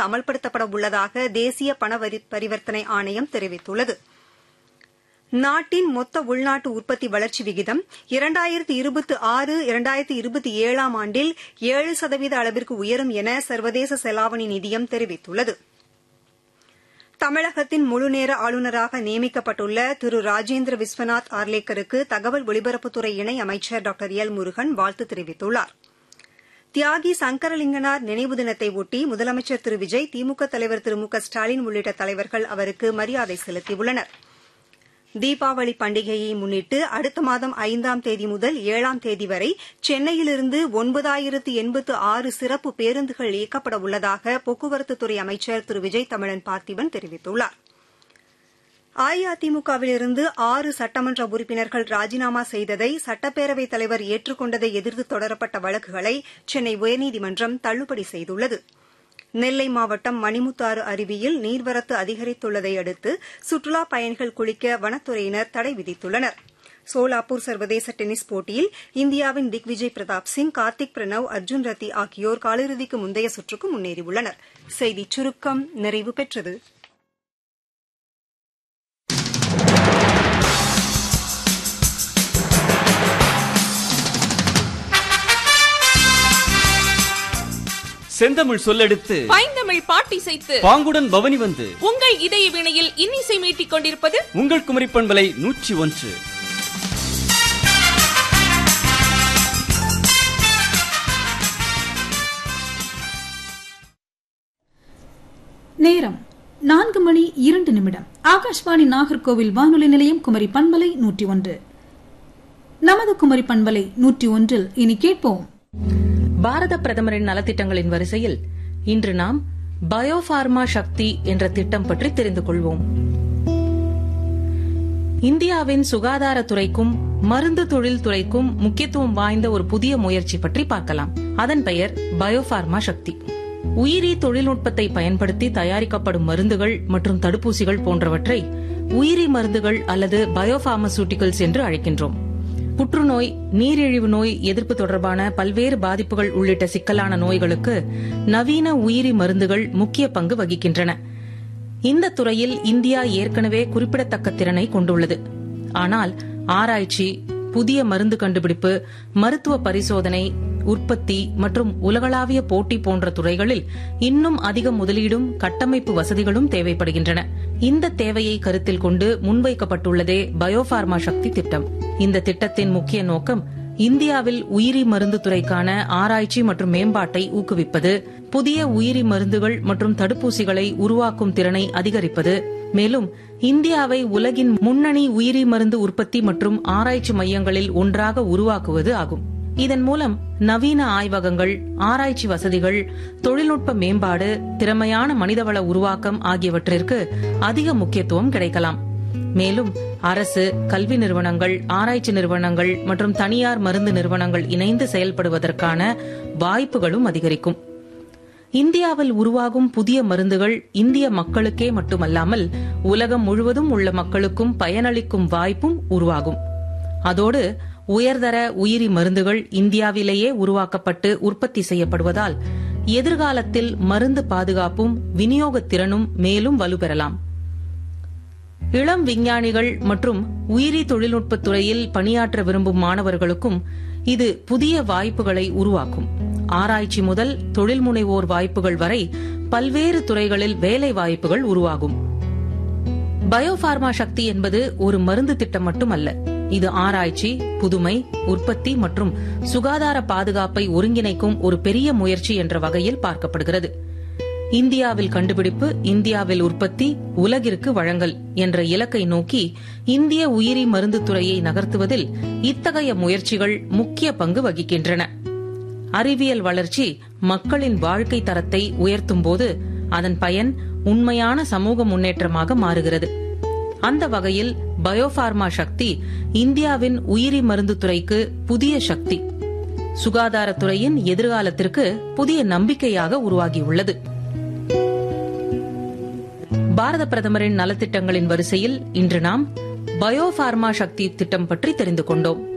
அமல்படுத்தப்பட உள்ளதாக தேசிய பண பரிவர்த்தனை ஆணையம் தெரிவித்துள்ளது நாட்டின் மொத்த உள்நாட்டு உற்பத்தி வளர்ச்சி விகிதம் இரண்டாயிரத்து இருபத்தி ஆறு இரண்டாயிரத்து இருபத்தி ஏழாம் ஆண்டில் ஏழு சதவீத அளவிற்கு உயரும் என சர்வதேச செலாவணி நிதியம் தெரிவித்துள்ளது தமிழகத்தின் முழுநேர ஆளுநராக நியமிக்கப்பட்டுள்ள திரு ராஜேந்திர விஸ்வநாத் ஆர்லேக்கருக்கு தகவல் ஒலிபரப்புத்துறை இணை அமைச்சர் டாக்டர் எல் முருகன் வாழ்த்து தெரிவித்துள்ளார் தியாகி சங்கரலிங்கனார் நினைவு தினத்தை ஒட்டி முதலமைச்சர் திரு விஜய் திமுக தலைவர் திரு மு க ஸ்டாலின் உள்ளிட்ட தலைவர்கள் அவருக்கு மரியாதை செலுத்தியுள்ளனா் தீபாவளி பண்டிகையை முன்னிட்டு அடுத்த மாதம் ஐந்தாம் தேதி முதல் ஏழாம் தேதி வரை சென்னையிலிருந்து ஒன்பதாயிரத்து எண்பத்து ஆறு சிறப்பு பேருந்துகள் இயக்கப்பட உள்ளதாக போக்குவரத்துத்துறை அமைச்சர் திரு விஜய் தமிழன் பார்த்திபன் தெரிவித்துள்ளார் அஇஅதிமுகவிலிருந்து ஆறு சட்டமன்ற உறுப்பினர்கள் ராஜினாமா செய்ததை சட்டப்பேரவைத் தலைவர் ஏற்றுக்கொண்டதை எதிர்த்து தொடரப்பட்ட வழக்குகளை சென்னை உயர்நீதிமன்றம் தள்ளுபடி செய்துள்ளது நெல்லை மாவட்டம் மணிமுத்தாறு அருவியில் நீர்வரத்து அதிகரித்துள்ளதை அடுத்து சுற்றுலாப் பயணிகள் குளிக்க வனத்துறையினர் தடை விதித்துள்ளனர் சோலாப்பூர் சர்வதேச டென்னிஸ் போட்டியில் இந்தியாவின் திக்விஜய் பிரதாப் சிங் கார்த்திக் பிரணவ் அர்ஜுன் ரத்தி ஆகியோர் காலிறுதிக்கு முந்தைய சுற்றுக்கு முன்னேறியுள்ளனர் செய்திச் சுருக்கம் நிறைவு பெற்றது செந்தமிழ் சொல்லெடுத்து பைந்தமிழ் பாட்டிசைத்து பாங்குடன் பவனி வந்து உங்கள் இதய வினையில் இன்னிசை மீட்டிக் கொண்டிருப்பது உங்கள் குமரி பண்பலை நூற்றி ஒன்று நேரம் நான்கு மணி இரண்டு நிமிடம் ஆகாஷ்வாணி நாகர்கோவில் வானொலி நிலையம் குமரி பண்பலை நூற்றி ஒன்று நமது குமரி பண்பலை நூற்றி ஒன்றில் இனி கேட்போம் பாரத பிரதமரின் நலத்திட்டங்களின் வரிசையில் இன்று நாம் பயோபார்மா சக்தி என்ற திட்டம் பற்றி தெரிந்து கொள்வோம் இந்தியாவின் சுகாதாரத்துறைக்கும் மருந்து தொழில் துறைக்கும் முக்கியத்துவம் வாய்ந்த ஒரு புதிய முயற்சி பற்றி பார்க்கலாம் அதன் பெயர் பயோபார்மா சக்தி உயிரி தொழில்நுட்பத்தை பயன்படுத்தி தயாரிக்கப்படும் மருந்துகள் மற்றும் தடுப்பூசிகள் போன்றவற்றை உயிரி மருந்துகள் அல்லது பயோபார்மசூட்டிகல்ஸ் என்று அழைக்கின்றோம் புற்றுநோய் நீரிழிவு நோய் எதிர்ப்பு தொடர்பான பல்வேறு பாதிப்புகள் உள்ளிட்ட சிக்கலான நோய்களுக்கு நவீன உயிரி மருந்துகள் முக்கிய பங்கு வகிக்கின்றன இந்த துறையில் இந்தியா ஏற்கனவே குறிப்பிடத்தக்க திறனை கொண்டுள்ளது ஆனால் ஆராய்ச்சி புதிய மருந்து கண்டுபிடிப்பு மருத்துவ பரிசோதனை உற்பத்தி மற்றும் உலகளாவிய போட்டி போன்ற துறைகளில் இன்னும் அதிக முதலீடும் கட்டமைப்பு வசதிகளும் தேவைப்படுகின்றன இந்த தேவையை கருத்தில் கொண்டு முன்வைக்கப்பட்டுள்ளதே பயோபார்மா சக்தி திட்டம் இந்த திட்டத்தின் முக்கிய நோக்கம் இந்தியாவில் உயிரி மருந்து துறைக்கான ஆராய்ச்சி மற்றும் மேம்பாட்டை ஊக்குவிப்பது புதிய உயிரி மருந்துகள் மற்றும் தடுப்பூசிகளை உருவாக்கும் திறனை அதிகரிப்பது மேலும் இந்தியாவை உலகின் முன்னணி உயிரி மருந்து உற்பத்தி மற்றும் ஆராய்ச்சி மையங்களில் ஒன்றாக உருவாக்குவது ஆகும் இதன் மூலம் நவீன ஆய்வகங்கள் ஆராய்ச்சி வசதிகள் தொழில்நுட்ப மேம்பாடு திறமையான மனிதவள உருவாக்கம் ஆகியவற்றிற்கு அதிக முக்கியத்துவம் கிடைக்கலாம் மேலும் அரசு கல்வி நிறுவனங்கள் ஆராய்ச்சி நிறுவனங்கள் மற்றும் தனியார் மருந்து நிறுவனங்கள் இணைந்து செயல்படுவதற்கான வாய்ப்புகளும் அதிகரிக்கும் இந்தியாவில் உருவாகும் புதிய மருந்துகள் இந்திய மக்களுக்கே மட்டுமல்லாமல் உலகம் முழுவதும் உள்ள மக்களுக்கும் பயனளிக்கும் வாய்ப்பும் உருவாகும் அதோடு உயர்தர உயிரி மருந்துகள் இந்தியாவிலேயே உருவாக்கப்பட்டு உற்பத்தி செய்யப்படுவதால் எதிர்காலத்தில் மருந்து பாதுகாப்பும் விநியோக திறனும் மேலும் வலுப்பெறலாம் இளம் விஞ்ஞானிகள் மற்றும் உயிரி தொழில்நுட்பத் துறையில் பணியாற்ற விரும்பும் மாணவர்களுக்கும் இது புதிய வாய்ப்புகளை உருவாக்கும் ஆராய்ச்சி முதல் தொழில் முனைவோர் வாய்ப்புகள் வரை பல்வேறு துறைகளில் வேலை வாய்ப்புகள் உருவாகும் பயோபார்மா சக்தி என்பது ஒரு மருந்து திட்டம் மட்டுமல்ல இது ஆராய்ச்சி புதுமை உற்பத்தி மற்றும் சுகாதார பாதுகாப்பை ஒருங்கிணைக்கும் ஒரு பெரிய முயற்சி என்ற வகையில் பார்க்கப்படுகிறது இந்தியாவில் கண்டுபிடிப்பு இந்தியாவில் உற்பத்தி உலகிற்கு வழங்கல் என்ற இலக்கை நோக்கி இந்திய உயிரி மருந்து துறையை நகர்த்துவதில் இத்தகைய முயற்சிகள் முக்கிய பங்கு வகிக்கின்றன அறிவியல் வளர்ச்சி மக்களின் வாழ்க்கை தரத்தை உயர்த்தும் போது அதன் பயன் உண்மையான சமூக முன்னேற்றமாக மாறுகிறது அந்த வகையில் பயோபார்மா சக்தி இந்தியாவின் உயிரி மருந்து துறைக்கு புதிய சக்தி சுகாதாரத்துறையின் எதிர்காலத்திற்கு புதிய நம்பிக்கையாக உருவாகியுள்ளது பாரத பிரதமரின் நலத்திட்டங்களின் வரிசையில் இன்று நாம் பயோபார்மா சக்தி திட்டம் பற்றி தெரிந்து கொண்டோம்